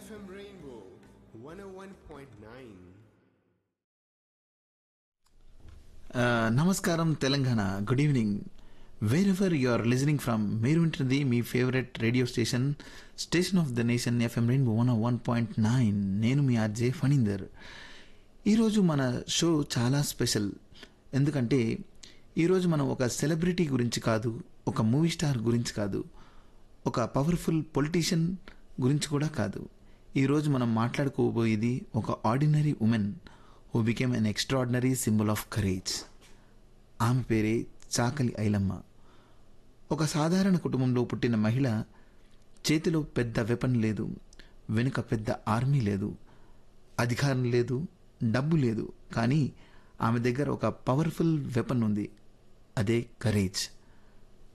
FM Rainbow 101.9. నమస్కారం Telangana good evening wherever you are listening from మీరు వింటుంది మీ favourite radio station station of the nation FM rainbow one one point nine నేను మీ RJ Phanindar ఈరోజు మన షో చాలా స్పెషల్ ఎందుకంటే ఈరోజు మనం ఒక సెలబ్రిటీ గురించి కాదు ఒక మూవీ స్టార్ గురించి కాదు ఒక పవర్ఫుల్ పొలిటీషియన్ గురించి కూడా కాదు ఈరోజు మనం మాట్లాడుకోబోయేది ఒక ordinary women who became an extraordinary symbol of courage ఆమె పేరే చాకలి ఐలమ్మ ఒక సాధారణ కుటుంబంలో పుట్టిన మహిళ చేతిలో పెద్ద వెపన్ లేదు వెనుక పెద్ద ఆర్మీ లేదు అధికారం లేదు డబ్బు లేదు కానీ ఆమె దగ్గర ఒక పవర్ఫుల్ వెపన్ ఉంది అదే కరేజ్